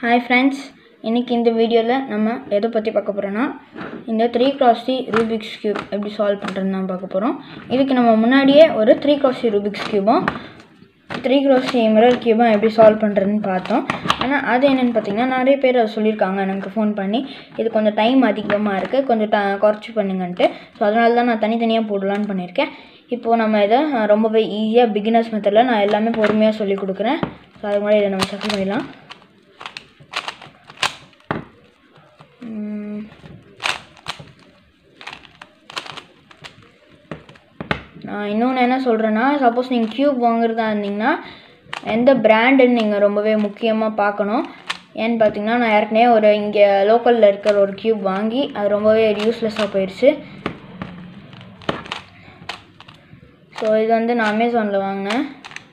Hi friends இன்றைக்கி இந்த வீடியோவில் நம்ம எதை பற்றி பார்க்க போகிறோன்னா இந்த three cross three Rubik's cube எப்படி சால்வ் பண்ணுறதுன்னு தான் பார்க்க போகிறோம் இதுக்கு நம்ம முன்னாடியே ஒரு த்ரீ கிராஸ் தி ரூபிக்ஸ் க்யூபும் த்ரீ கிராஸ் தி மிரர் க்யூபும் எப்படி சால்வ் பண்ணுறதுன்னு பார்த்தோம் ஆனால் அது என்னென்னு பார்த்தீங்கன்னா நிறைய பேர் அதை சொல்லியிருக்காங்க எனக்கு ஃபோன் பண்ணி இது கொஞ்சம் டைம் அதிகமாக இருக்குது கொஞ்சம் ட குறைச்சி பண்ணுங்கன்ட்டு ஸோ அதனால தான் நான் தனித்தனியாக போடலான்னு பண்ணியிருக்கேன் இப்போது நம்ம இதை அஹ், ரொம்பவே ஈஸியாக பிகினர்ஸ் மெத்தடில் நான் எல்லாமே பொறுமையாக சொல்லி கொடுக்குறேன் ஸோ அது முன்னாடி இதை நம்ம சஃபில் பண்ணிடலாம் ம். நான் இன்னொன்று என்ன சொல்கிறேன்னா சப்போஸ் நீங்கள் க்யூப் வாங்குறதா இருந்தீங்கன்னா எந்த பிராண்டுன்னு நீங்கள் ரொம்பவே முக்கியமாக பார்க்கணும் ஏன்னு பார்த்தீங்கன்னா நான் ஏற்கனவே ஒரு இங்கே லோக்கலில் இருக்கிற ஒரு க்யூப் வாங்கி அது ரொம்பவே யூஸ்லெஸ்ஸாக போயிடுச்சு ஸோ இது வந்து நான் அமேசானில் வாங்கினேன்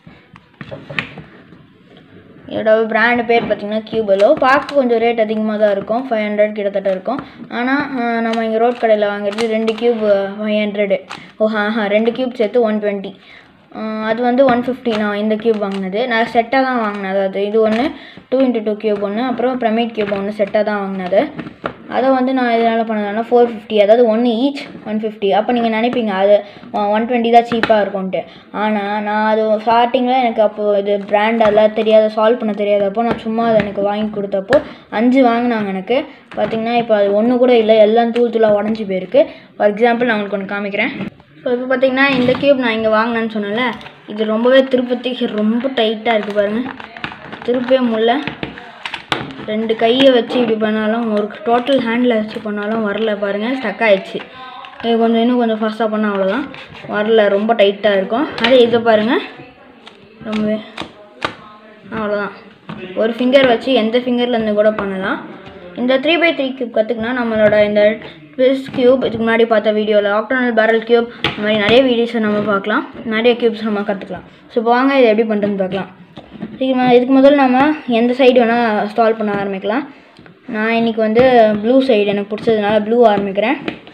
இதோட பிராண்டு பேர் பார்த்தீங்கன்னா கியூபலோ பார்க்க கொஞ்சம் ரேட் அதிகமாக தான் இருக்கும் ஃபைவ் ஹண்ட்ரட் கிட்டத்தட்ட இருக்கும் ஆனால் ஆஹ், நம்ம இங்கே ரோட் கடையில் வாங்குறது ரெண்டு கியூப் ஃபைவ் ஹண்ட்ரடு ஓ ஆஹா ரெண்டு கியூப் சேர்த்து ஒன் டுவெண்ட்டி அது வந்து ஒன் ஃபிஃப்டி நான் இந்த கியூப் வாங்கினது நான் செட்டாக தான் வாங்கினேன் அதாவது இது ஒன்று டூ இன்ட்டு டூ கியூப் ஒன்று அப்புறம் பிரமிட் கியூப் ஒன்று செட்டாக தான் வாங்கினது அதை வந்து நான் இதனால் பண்ணதுனா ஃபோர் ஃபிஃப்டி அதாவது ஒன்று ஈச் ஒன் ஃபிஃப்டி அப்போ நீங்கள் நினைப்பீங்க அது ஒன் டுவெண்ட்டி தான் சீப்பாக இருக்கும்ன்ட்டு ஆனால் நான் அது ஸ்டார்டிங்கில் எனக்கு அப்போது இது பிராண்ட் எல்லாம் தெரியாத சால்வ் பண்ண தெரியாதப்போ நான் சும்மா அதை எனக்கு வாங்கி கொடுத்தப்போ அஞ்சு வாங்கினாங்க எனக்கு பார்த்தீங்கன்னா இப்போ அது ஒன்று கூட இல்லை எல்லாம் தூள் தூளாக உடஞ்சி போயிருக்கு ஃபார் எக்ஸாம்பிள் நான் உங்களுக்கு ஒன்று காமிக்கிறேன் ஸோ இப்போ பார்த்தீங்கன்னா இந்த கியூப் நான் இங்கே வாங்கினேன்னு சொன்னேன்ல இது ரொம்பவே திருப்பதிக்கு ரொம்ப டைட்டாக இருக்குது பாருங்கள் திருப்பவே முடியல ரெண்டு கையை வச்சு இப்படி பண்ணாலும் ஒரு டோட்டல் ஹேண்டில் வச்சு பண்ணாலும் வரல பாருங்கள் ஸ்டக் ஆயிடுச்சு இது கொஞ்சம் இன்னும் கொஞ்சம் ஃபாஸ்ட்டாக பண்ணால் அவ்வளோதான் வரல ரொம்ப டைட்டாக இருக்கும் அதே இதை பாருங்கள் ரொம்பவே அவ்வளோதான் ஒரு ஃபிங்கர் வச்சு எந்த ஃபிங்கர்லேருந்து கூட பண்ணலாம் இந்த த்ரீ பை த்ரீ கியூப் கற்றுக்கினா நம்மளோட இந்த ட்விஸ் கியூப் இதுக்கு முன்னாடி பார்த்த வீடியோவில் ஆக்டோனல் பேரல் கியூப் இந்த மாதிரி நிறைய வீடியோஸை நம்ம பார்க்கலாம் நிறைய கியூப்ஸ் நம்ம கற்றுக்கலாம் ஸோ இப்போ வாங்க இதை எப்படி பண்ணுறதுன்னு பார்க்கலாம் இதுக்கு இதுக்கு முதல்ல நம்ம எந்த சைடு வேணால் ஸ்டால் பண்ண ஆரம்பிக்கலாம் நான் இன்றைக்கி வந்து ப்ளூ சைடு எனக்கு பிடிச்சதுனால ப்ளூ ஆரம்பிக்கிறேன்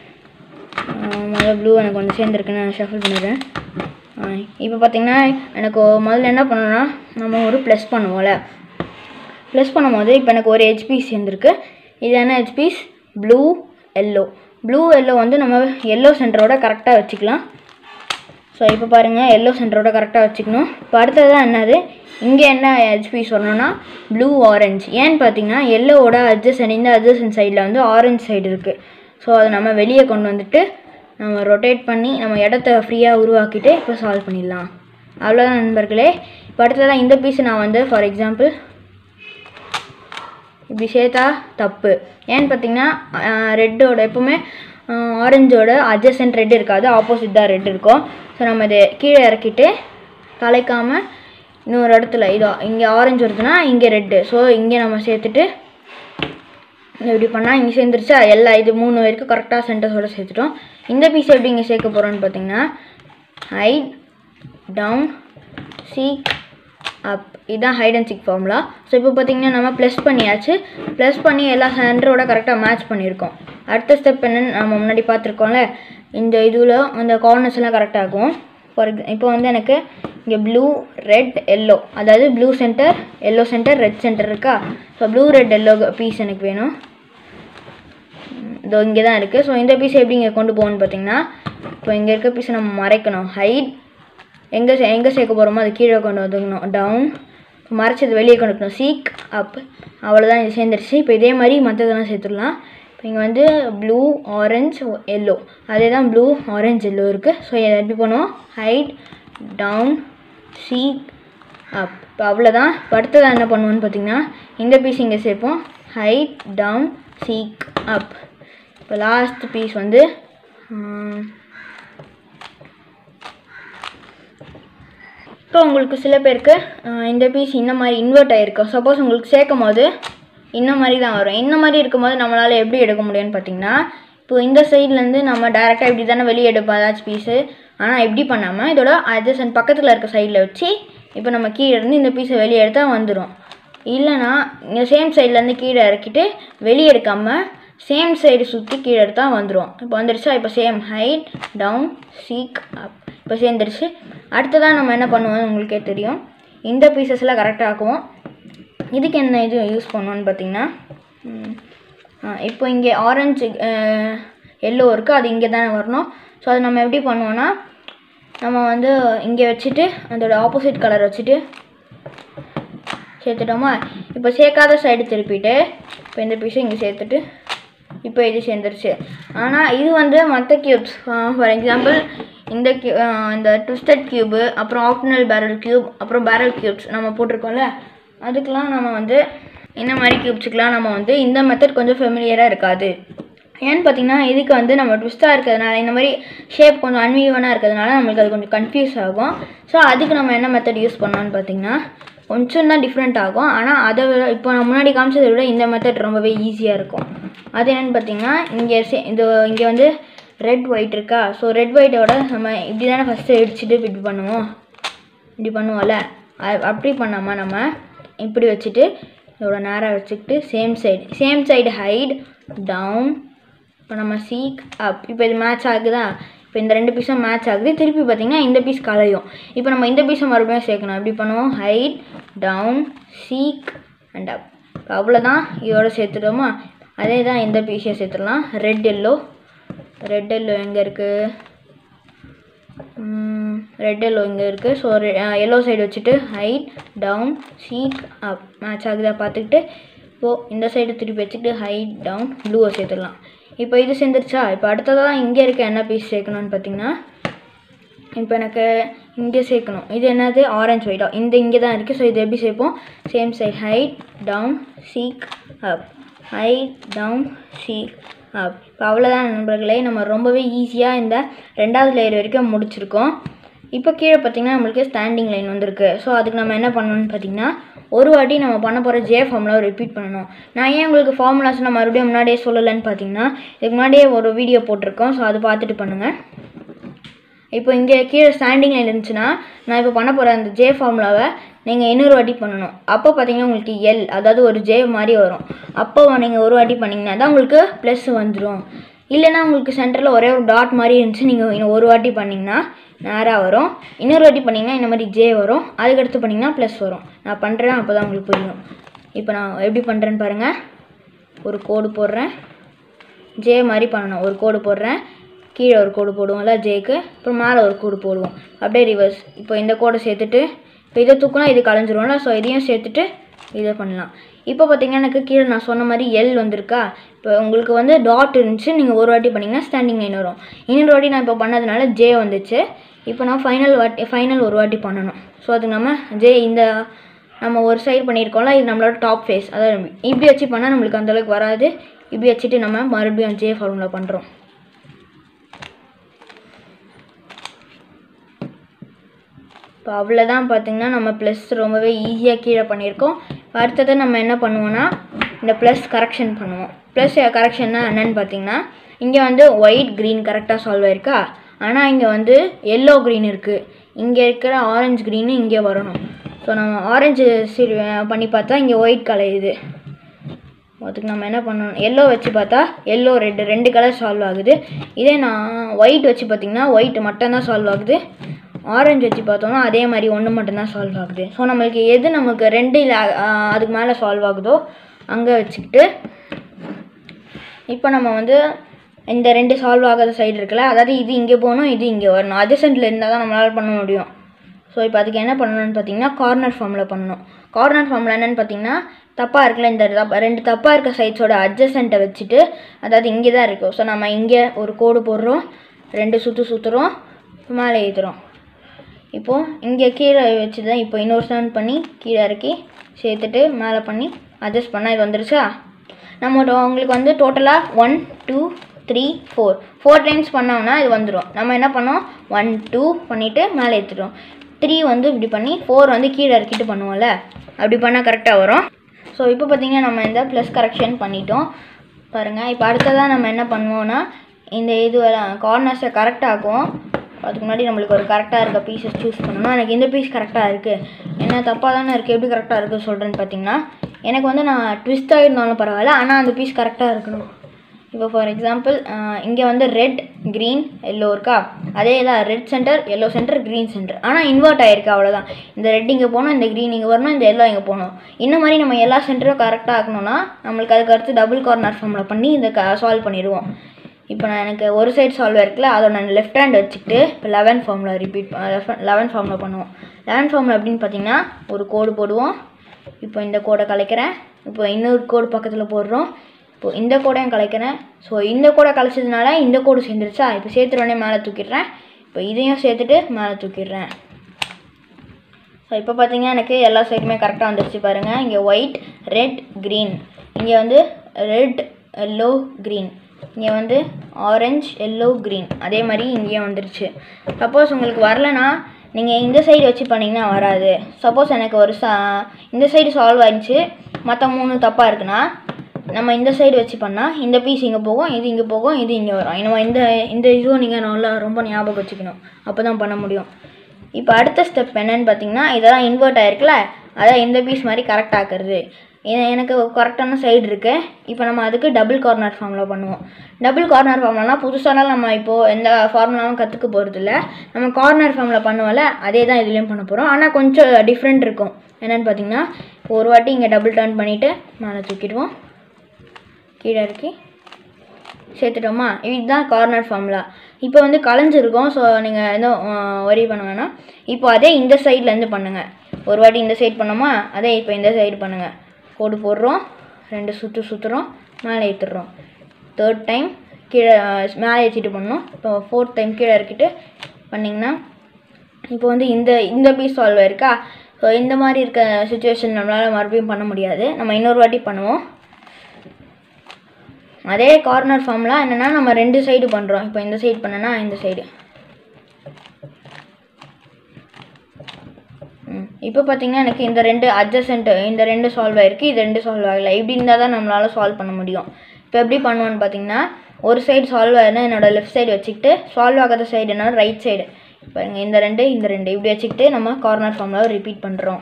ஆஹ் முதல்ல ப்ளூ எனக்கு கொஞ்சம் சேர்ந்துருக்குன்னு நான் ஷஃபில் பண்ணிடுறேன் இப்போ பார்த்தீங்கன்னா எனக்கு முதல்ல என்ன பண்ணணும்னா நம்ம ஒரு ப்ளஸ் பண்ணுவோம்ல ப்ளஸ் பண்ணும்போது இப்போ எனக்கு ஒரு ஹெச்பி சேர்ந்துருக்கு இது என்ன ஹெச்பிஸ் ப்ளூ எல்லோ ப்ளூ எல்லோ வந்து நம்ம எல்லோ சென்டரோட கரெக்டாக வச்சுக்கலாம் ஸோ இப்போ பாருங்கள் எல்லோ சென்டரோட கரெக்டாக வச்சுக்கணும் இப்போ அடுத்ததான் என்னது இங்கே என்ன ஹெச்பி சொன்னோன்னா ப்ளூ ஆரஞ்சு ஏன்னு பார்த்தீங்கன்னா எல்லோவோட அட்ஜஸ்ட் இந்த அட்ஜஸ்ட் சைடில் வந்து ஆரஞ்சு சைடு இருக்குது ஸோ அதை நம்ம வெளியே கொண்டு வந்துட்டு நம்ம ரொட்டேட் பண்ணி நம்ம இடத்த ஃப்ரீயாக உருவாக்கிட்டு இப்போ சால்வ் பண்ணிடலாம் அவ்வளோதான் நண்பர்களே இப்போ அடுத்ததான் இந்த பீஸ் நான் வந்து ஃபார் எக்ஸாம்பிள் இப்படி சேர்த்தா தப்பு ஏன்னு பார்த்தீங்கன்னா ரெட்டோட எப்போவுமே ஆரஞ்சோட அட்ஜசன்ட் ரெட் இருக்காது ஆப்போசிட் தான் ரெட் இருக்கும் ஸோ நம்ம இதை கீழே இறக்கிட்டு கலைக்காமல் இன்னொரு இடத்துல இதோ இங்கே ஆரஞ்சு வருதுன்னா இங்கே ரெட்டு ஸோ இங்கே நம்ம சேர்த்துட்டு இப்படி பண்ணால் இங்கே சேர்ந்துருச்சா எல்லா இது மூணு வரைக்கும் கரெக்டாக சென்டர்ஸோட சேர்த்துட்டோம் இந்த பீஸ் எப்படி இங்கே சேர்க்க போகிறோன்னு பார்த்தீங்கன்னா ஹைட் டவுன் சீக் அப் இதுதான் hide and seek formula so இப்போ பார்த்தீங்கன்னா நம்ம ப்ளஸ் பண்ணியாச்சு ப்ளஸ் பண்ணி எல்லா சென்டரோட கரெக்டாக மேட்ச் பண்ணியிருக்கோம் அடுத்த ஸ்டெப் என்னன்னு நம்ம முன்னாடி பார்த்துருக்கோம்ல இந்த இதில் அந்த கார்னர்ஸ் எல்லாம் கரெக்ட் ஆகும் ஃபார் இப்போ வந்து எனக்கு இங்கே ப்ளூ ரெட் எல்லோ அதாவது blue center yellow center red center இருக்கா so blue red yellow piece எனக்கு வேணும் இதோ இங்கே தான் இருக்குது ஸோ இந்த பீஸ் எப்படி இங்கே கொண்டு போகணும்னு பார்த்தீங்கன்னா இப்போ இங்கே இருக்க பீஸை நம்ம மறைக்கணும் ஹைட் எங்கே சே எங்கே சேர்க்க போகிறோமோ அது கீழே கொண்டு வந்துக்கணும் டவுன் மறைச்சது வெளியே கொண்டு வரணும் சீக் அப் அவ்வளோதான் இது சேர்ந்துருச்சு இப்போ இதே மாதிரி மற்றதெல்லாம் சேர்த்துடலாம் இப்போ இங்கே வந்து ப்ளூ ஆரஞ்ச் எல்லோ அதே தான் ப்ளூ ஆரஞ்ச் எல்லோ இருக்குது ஸோ இதை எப்படி பண்ணுவோம் ஹைட் டவுன் சீக் அப் இப்போ அவ்வளோதான் இப்போ அடுத்ததான் என்ன பண்ணுவோன்னு பார்த்தீங்கன்னா இந்த பீஸ் இங்கே சேர்ப்போம் ஹைட் டவுன் சீக் அப் இப்போ லாஸ்ட் பீஸ் வந்து ஆம், இப்போ உங்களுக்கு சில பேருக்கு ஆஹ், இந்த பீஸ் இந்த மாதிரி இன்வெர்ட் ஆகிருக்கும் சப்போஸ் உங்களுக்கு சேர்க்கும் போது இந்த மாதிரி தான் வரும் இந்த மாதிரி இருக்கும்போது நம்மளால் எப்படி எடுக்க முடியும்னு பார்த்தீங்கன்னா இப்போ இந்த சைட்லேருந்து நம்ம டேரெக்டாக இப்படி தானே வெளியே எடுப்போம் ஏதாச்சும் பீஸு ஆனால் இப்படி பண்ணாமல் இதோட அட்ஜஸ்ட் பக்கத்தில் இருக்க சைடில் வச்சு இப்போ நம்ம கீழே இருந்து இந்த பீஸை வெளியே எடுத்தால் வந்துடும் இல்லைனா இந்த சேம் சைட்லேருந்து கீழே இறக்கிட்டு வெளியே எடுக்காமல் சேம் சைடு சுற்றி கீழே எடுத்தால் வந்துடும் இப்போ வந்துருச்சா இப்போ same hide down seek up இப்போ சேர்ந்துருச்சு அடுத்ததான் நம்ம என்ன பண்ணுவோம்னு உங்களுக்கே தெரியும் இந்த பீசஸ்லாம் கரெக்டாக ஆக்குவோம் இதுக்கு என்ன இது யூஸ் பண்ணோன்னு பார்த்தீங்கன்னா ம், ஆ, இப்போ இங்கே ஆரஞ்சு எல்லோ இருக்குது அது இங்கே தானே வரணும் ஸோ அது நம்ம எப்படி பண்ணுவோன்னா நம்ம வந்து இங்கே வச்சுட்டு அதோட ஆப்போசிட் கலர் வச்சுட்டு சேர்த்துட்டோமா இப்போ சேர்க்காத சைடு திருப்பிட்டு இப்போ இந்த பீஸை இங்கே சேர்த்துட்டு இப்போ இது சேர்ந்துருச்சு ஆனால் இது வந்து மற்ற க்யூப்ஸ் ஃபார் எக்ஸாம்பிள் இந்த கியூ இந்த ட்விஸ்டட் க்யூபு அப்புறம் ஆப்டினல் பேரல் க்யூப் அப்புறம் பேரல் க்யூப்ஸ் நம்ம போட்டிருக்கோம்ல அதுக்கெலாம் நம்ம வந்து இந்த மாதிரி க்யூப்ஸுக்கெலாம் நம்ம வந்து இந்த மெத்தட் கொஞ்சம் ஃபெமிலியராக இருக்காது ஏன்னு பார்த்தீங்கன்னா இதுக்கு வந்து நம்ம ட்விஸ்ட்டாக இருக்கிறதுனால இந்த மாதிரி ஷேப் கொஞ்சம் அன்வீவனாக இருக்கிறதுனால நம்மளுக்கு அது கொஞ்சம் கன்ஃபியூஸ் ஆகும் ஸோ அதுக்கு நம்ம என்ன மெத்தட் யூஸ் பண்ணோம்னு பார்த்தீங்கன்னா கொஞ்சம் தான் டிஃப்ரெண்ட் ஆகும் ஆனால் அதை விட இப்போ நான் முன்னாடி காமிச்சதை விட இந்த மெத்தட் ரொம்பவே ஈஸியாக இருக்கும் அது என்னென்னு பார்த்தீங்கன்னா இங்கே சே இது இங்கே வந்து ரெட் ஒயிட் இருக்கா ஸோ ரெட் ஒயிட்டோட நம்ம இப்படி தானே ஃபஸ்ட்டு இடிச்சிட்டு இப்படி பண்ணுவோம் இப்படி பண்ணுவோம்ல அ- அப்படி பண்ணாமல் நம்ம இப்படி வச்சுட்டு இதோட நேராக வச்சுக்கிட்டு same side same side hide down இப்போ நம்ம சீக் அப் இப்போ இது மேட்ச் ஆகுதா இப்போ இந்த ரெண்டு பீஸும் மேட்ச் ஆகுது திருப்பி பார்த்தீங்கன்னா இந்த பீஸ் கலையும் இப்போ நம்ம இந்த பீஸை மறுபடியும் சேர்க்கணும் எப்படி பண்ணுவோம் hide down seek and up இப்போ அவ்வளோதான் இதோட சேர்த்துட்டோமா அதே தான் இந்த பீஸையும் சேர்த்துடலாம் ரெட் எல்லோ ரெட் எல்லோ எங்கே இருக்குது ரெட் எல்லோ இங்கே இருக்குது ஸோ எல்லோ சைடு வச்சுட்டு hide down seek up match ஆகுதா பார்த்துக்கிட்டு இப்போது இந்த சைடு திருப்பி வச்சுட்டு ஹைட் டவுன் ப்ளூவை சேர்த்துடலாம் இப்போ இது சேர்ந்துருச்சா இப்போ அடுத்ததாக இங்கே இருக்க என்ன பீஸ் சேர்க்கணும்னு பார்த்தீங்கன்னா இப்போ எனக்கு இங்கே சேர்க்கணும் இது என்னது ஆரஞ்சு ஒயிட்டா இந்த இங்கே தான் இருக்குது ஸோ இது எப்படி சேர்ப்போம் same side hide down seek up hide down seek up இப்போ அவ்வளோதான் நண்பர்களே நம்ம ரொம்பவே ஈஸியாக இந்த ரெண்டாவது லேயர் வரைக்கும் முடிச்சிருக்கோம் இப்போ கீழே பார்த்தீங்கன்னா நம்மளுக்கு ஸ்டாண்டிங் லைன் வந்திருக்கு ஸோ அதுக்கு நம்ம என்ன பண்ணணும்னு பார்த்தீங்கன்னா ஒரு வாட்டி நம்ம பண்ண போகிற ஜே ஃபார்முலாவை ரிப்பீட் பண்ணணும் நான் ஏன் உங்களுக்கு ஃபார்முலாஸ் நான் மறுபடியும் முன்னாடியே சொல்லலைன்னு பார்த்தீங்கன்னா இதுக்கு முன்னாடியே ஒரு வீடியோ போட்டிருக்கோம் ஸோ அது பார்த்துட்டு பண்ணுங்கள் இப்போ இங்கே கீழே ஸ்டாண்டிங் லைன் இருந்துச்சுன்னா நான் இப்போ பண்ண போகிற அந்த ஜே ஃபார்முலாவை நீங்கள் இன்னொரு வாட்டி பண்ணணும் அப்போ பார்த்தீங்கன்னா உங்களுக்கு எல் அதாவது ஒரு ஜே மாதிரி வரும் அப்போ நீங்கள் ஒரு வாட்டி பண்ணிங்கன்னா தான் உங்களுக்கு ப்ளஸ் வந்துடும் இல்லைன்னா உங்களுக்கு சென்டரில் ஒரே ஒரு டாட் மாதிரி இருந்துச்சு நீங்கள் இன்னும் ஒரு வாட்டி பண்ணிங்கன்னா நேராக வரும் இன்னொரு வாட்டி பண்ணிங்கன்னா இந்த மாதிரி ஜே வரும் அதுக்கடுத்து பண்ணிங்கன்னா ப்ளஸ் வரும் நான் பண்ணுறேன் அப்போ தான் உங்களுக்கு புரியும் இப்போ நான் எப்படி பண்ணுறேன்னு பாருங்கள் ஒரு கோடு போடுறேன் ஜே மாதிரி பண்ணணும் ஒரு கோடு போடுறேன் கீழே ஒரு கோடு போடுவோம்ல ஜேக்கு அப்புறம் மேலே ஒரு கோடு போடுவோம் அப்படியே ரிவர்ஸ் இப்போ இந்த கோடை சேர்த்துட்டு இப்போ இதை தூக்குனா இது கலைஞ்சிரும்ல ஸோ இதையும் சேர்த்துட்டு இதை பண்ணலாம் இப்போ பார்த்தீங்கன்னா எனக்கு கீழே நான் சொன்ன மாதிரி எல் வந்திருக்கா இப்போ உங்களுக்கு வந்து டாட் இருந்துச்சு நீங்கள் ஒரு வாட்டி பண்ணிங்கன்னா ஸ்டாண்டிங் லைன் வரும் இன்னொரு வாட்டி நான் இப்போ பண்ணதுனால ஜே வந்துச்சு இப்போ நான் ஃபைனல் வாட்டி ஃபைனல் ஒரு வாட்டி பண்ணணும் ஸோ அதுக்கு நம்ம ஜே இந்த நம்ம ஒரு சைடு பண்ணியிருக்கோம்ல இது நம்மளோட டாப் ஃபேஸ் அதாவது இப்படி வச்சு பண்ணால் நம்மளுக்கு அந்தளவுக்கு வராது இப்படி வச்சுட்டு நம்ம மறுபடியும் ஜே ஃபார்முலா பண்ணுறோம் இப்போ அவ்வளோதான் பார்த்தீங்கன்னா நம்ம ப்ளஸ் ரொம்பவே ஈஸியாக கீழே பண்ணியிருக்கோம் இப்ப அடுத்தது நம்ம என்ன பண்ணுவோம்னா இந்த ப்ளஸ் கரெக்ஷன் பண்ணுவோம் ப்ளஸ் கரெக்ஷன்னா என்னன்னு பார்த்தீங்கன்னா இங்கே வந்து ஒயிட் க்ரீன் கரெக்டாக சால்வ் ஆயிருக்கா ஆனால் இங்கே வந்து எல்லோ க்ரீன் இருக்குது இங்கே இருக்கிற ஆரஞ்சு க்ரீனு இங்கே வரணும் ஸோ நம்ம ஆரஞ்சு சரி பண்ணி பார்த்தா இங்கே ஒயிட் கலையுது அதுக்கு நம்ம என்ன பண்ணணும் எல்லோ வச்சு பார்த்தா எல்லோ ரெட் ரெண்டு கலர் சால்வ் ஆகுது இதே நான் ஒயிட் வச்சு பார்த்தீங்கன்னா ஒயிட் மட்டும்தான் சால்வ் ஆகுது ஆரஞ்சு வச்சு பார்த்தோம்னா அதே மாதிரி ஒன்று மட்டும்தான் சால்வ் ஆகுது ஸோ நம்மளுக்கு எது நமக்கு ரெண்டு இல்லை அதுக்கு மேலே சால்வ் ஆகுதோ அங்கே வச்சுக்கிட்டு இப்போ நம்ம வந்து இந்த ரெண்டு சால்வ் ஆகாத சைடு இருக்குல்ல அதாவது இது இங்கே போகணும் இது இங்கே வரணும் adjacentல இருந்தால் தான் நம்மளால் பண்ண முடியும் ஸோ இப்போ அதுக்கு என்ன பண்ணணும்னு பார்த்தீங்கன்னா கார்னர் ஃபார்மில் பண்ணணும் கார்னர் ஃபார்மில் என்னென்னு பார்த்தீங்கன்னா தப்பாக இருக்குல்ல இந்த தப்பா ரெண்டு தப்பாக இருக்க சைட்ஸோட அட்ஜசண்ட்டை வச்சுட்டு அதாவது இங்கே தான் இருக்கும் ஸோ நம்ம இங்கே ஒரு கோடு போடுறோம் ரெண்டு சுற்று சுற்றுறோம் மேலே ஏற்றுறோம் இப்போது இங்கே கீழே வச்சு தான் இப்போ இன்னொரு சவுண்ட் பண்ணி கீழே இறக்கி சேர்த்துட்டு மேலே பண்ணி அட்ஜஸ்ட் பண்ணால் இது வந்துருச்சா நம்ம டோ- உங்களுக்கு வந்து டோட்டலாக one two three four four times பண்ணோம்னா இது வந்துடும் நம்ம என்ன பண்ணோம் ஒன் டூ பண்ணிவிட்டு மேலே ஏற்றிட்டோம் த்ரீ வந்து இப்படி பண்ணி ஃபோர் வந்து கீழே இறக்கிட்டு பண்ணுவோம்ல அப்படி பண்ணால் கரெக்டாக வரும் ஸோ இப்போ பார்த்தீங்கன்னா நம்ம இந்த ப்ளஸ் கரெக்ஷன் பண்ணிட்டோம் பாருங்கள் இப்போ அடுத்ததாக நம்ம என்ன பண்ணுவோம்னா இந்த இது கார்னர்ஸை கரெக்டாக்குவோம் அதுக்கு முன்னாடி நம்மளுக்கு ஒரு கரெக்டாக இருக்க பீசஸ் சூஸ் பண்ணணும் எனக்கு இந்த பீஸ் கரெக்டாக இருக்குது என்ன தப்பாக தானே இருக்குது எப்படி கரெக்டாக இருக்குது சொல்கிறேன்னு பார்த்தீங்கன்னா எனக்கு வந்து நான் ட்விஸ்ட் ஆகிருந்தாலும் பரவாயில்ல ஆனால் அந்த பீஸ் கரெக்டாக இருக்கணும் இப்போ ஃபார் எக்ஸாம்பிள் இங்கே வந்து ரெட் க்ரீன் எல்லோ இருக்கா அதே தான் red center yellow center green center ஆனால் இன்வெர்ட் ஆயிருக்கு அவ்வளோதான் இந்த ரெட் இங்கே போகணும் இந்த க்ரீன் இங்கே வரணும் இந்த எல்லோ இங்கே போகணும் இந்த மாதிரி நம்ம எல்லா சென்டரும் கரெக்டாக ஆக்கணும்னா நம்மளுக்கு அதுக்கு அடுத்து டபுள் கார்னர் ஃபார்மில் பண்ணி இந்த க சால்வ் பண்ணிடுவோம் இப்போ நான் எனக்கு ஒரு சைடு சால்வ் இருக்குல்ல அதோட நான் லெஃப்ட் ஹேண்ட் வச்சுக்கிட்டு இப்போ லெவன் ஃபார்மில் ரிப்பீட் லெவன் ஃபார்மில் பண்ணுவோம் லெவன் ஃபார்மில் எப்படின்னு பார்த்தீங்கன்னா ஒரு கோடு போடுவோம் இப்போ இந்த கோடை கலைக்கிறேன் இப்போ இன்னொரு கோடு பக்கத்தில் போடுறோம் இப்போ இந்த கோடையும் கலைக்கிறேன் ஸோ இந்த கோடை கலைச்சதுனால இந்த கோடு சேர்ந்துருச்சா இப்போ சேர்த்துற உடனே மேலே தூக்கிடுறேன் இப்போ இதையும் சேர்த்துட்டு மேலே தூக்கிடுறேன் ஸோ இப்போ பார்த்தீங்கன்னா எனக்கு எல்லா சைடுமே கரெக்டாக வந்துருச்சு பாருங்கள் இங்கே ஒயிட் ரெட் க்ரீன் இங்கே வந்து ரெட் எல்லோ க்ரீன் இங்கே வந்து ஆரஞ்ச் எல்லோ க்ரீன் அதே மாதிரி இங்கேயும் வந்துருச்சு சப்போஸ் உங்களுக்கு வரலனா நீங்கள் இந்த சைடு வச்சு பண்ணிங்கன்னா வராது சப்போஸ் எனக்கு ஒரு சா இந்த சைடு சால்வ் ஆயிடுச்சு மற்ற மூணு தப்பாக இருக்குன்னா நம்ம இந்த சைடு வச்சு பண்ணால் இந்த பீஸ் இங்கே போகும் இது இங்கே போகும் இது இங்கே வரும் நம்ம இந்த இந்த இதுவும் நீங்கள் நல்லா ரொம்ப ஞாபகம் வச்சுக்கணும் அப்போ தான் பண்ண முடியும் இப்போ அடுத்த ஸ்டெப் என்னன்னு பார்த்தீங்கன்னா இதெல்லாம் இன்வெர்ட் ஆயிருக்குல்ல அதான் இந்த பீஸ் மாதிரி கரெக்ட் ஆக்குறது இது எனக்கு கரெக்டான சைடு இருக்கு இப்போ நம்ம அதுக்கு டபுள் கார்னர் ஃபார்மில் பண்ணுவோம் டபுள் கார்னர் ஃபார்ம்லனா புதுசாலாம் நம்ம இப்போது எந்த ஃபார்முலாவும் கற்றுக்க போகிறது இல்லை நம்ம கார்னர் ஃபார்மில் பண்ணுவோம்ல அதே தான் இதுலேயும் பண்ண போகிறோம் ஆனால் கொஞ்சம் டிஃப்ரெண்ட் இருக்கும் என்னென்னு பார்த்தீங்கன்னா இப்போ ஒரு வாட்டி இங்கே டபுள் டர்ன் பண்ணிவிட்டு மேலே தூக்கிடுவோம் கீழே இறக்கி சேர்த்துட்டோமா இதுதான் கார்னர் ஃபார்முலா இப்போ வந்து கலைஞ்சிருக்கும் ஸோ நீங்கள் எதுவும் ஒரி பண்ண வேணாம் இப்போ அதே இந்த சைட்லேருந்து பண்ணுங்கள் ஒரு வாட்டி இந்த சைடு பண்ணோமா அதே இப்போ இந்த சைடு பண்ணுங்கள் கோடு போடுறோம் ரெண்டு சுற்று சுற்றுறோம் மேலே ஏற்றுறோம் தேர்ட் டைம் கீழே அஹ், மேலே ஏற்றிட்டு பண்ணணும் இப்போ ஃபோர்த் டைம் கீழே இறக்கிட்டு பண்ணிங்கன்னா இப்போ வந்து இந்த இந்த பீஸ் சால்வ் இருக்கா ஸோ இந்த மாதிரி இருக்க சுச்சுவேஷன் நம்மளால் மறுபடியும் பண்ண முடியாது நம்ம இன்னொரு வாட்டி பண்ணுவோம் அதே கார்னர் ஃபார்ம்லாம் என்னென்னா நம்ம ரெண்டு சைடு பண்ணுறோம் இப்போ இந்த சைடு பண்ணனா இந்த சைடு ம் இப்போ பார்த்தீங்கன்னா எனக்கு இந்த ரெண்டு அட்ஜசன்ட் இந்த ரெண்டு சால்வ் ஆயிருக்கு இது ரெண்டு சால்வ் ஆகலை இப்படி இருந்தால் தான் நம்மளால் சால்வ் பண்ண முடியும் இப்போ எப்படி பண்ணுவோன்னு பார்த்தீங்கன்னா ஒரு சைடு சால்வ் ஆகுதுன்னா என்னோட லெஃப்ட் சைடு வச்சுக்கிட்டு சால்வ் ஆகாத சைடு என்னோட ரைட் சைடு இப்போ இங்கே இந்த ரெண்டு இந்த ரெண்டு இப்படி வச்சுக்கிட்டு நம்ம கார்னர் ஃபார்மில் ரிப்பீட் பண்ணுறோம்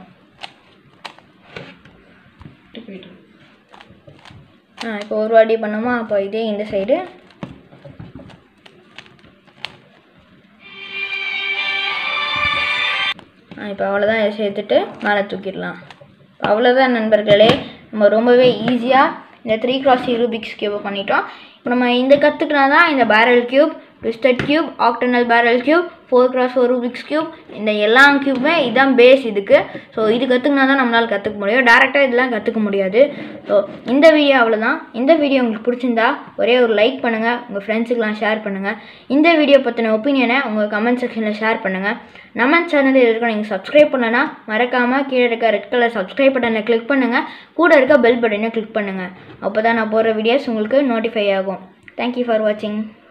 ஆ இப்போ ஒரு வாட்டி பண்ணோமா அப்போ இதே இந்த சைடு ஆ இப்போ அவ்வளோதான் இதை சேர்த்துட்டு மேலே தூக்கிடலாம் இப்போ அவ்வளோதான் நண்பர்களே நம்ம ரொம்பவே ஈஸியாக இந்த த்ரீ கிராஸ் ரூபிக்ஸ் கியூபை பண்ணிட்டோம் இப்போ நம்ம இந்த கற்றுக்கினா தான் இந்த barrel cube twisted cube octagonal barrel cube four cross four Rubik's cube இந்த எல்லா கியூப்புமே இதுதான் பேஸ் இதுக்கு ஸோ இது கற்றுக்கினா தான் நம்மளால் கற்றுக்க முடியும் டேரெக்டாக இதெல்லாம் கற்றுக்க முடியாது ஸோ இந்த வீடியோ அவ்வளோதான் இந்த வீடியோ உங்களுக்கு பிடிச்சிருந்தா ஒரே ஒரு லைக் பண்ணுங்கள் உங்கள் ஃப்ரெண்ட்ஸுக்கெலாம் ஷேர் பண்ணுங்கள் இந்த வீடியோ பற்றின ஒப்பீனியனை உங்கள் கமெண்ட் செக்ஷனில் ஷேர் பண்ணுங்கள் நம்ம சேனல் இருக்க நீங்கள் சப்ஸ்கிரைப் பண்ணலன்னா மறக்காமல் கீழே இருக்க ரெட் கலர் சப்ஸ்கிரைப் பட்டனை கிளிக் பண்ணுங்கள் கூட இருக்க பெல் பட்டனை கிளிக் பண்ணுங்கள் அப்போ தான் நான் போடுற வீடியோஸ் உங்களுக்கு நோட்டிஃபை ஆகும் தேங்க்யூ ஃபார் வாட்சிங்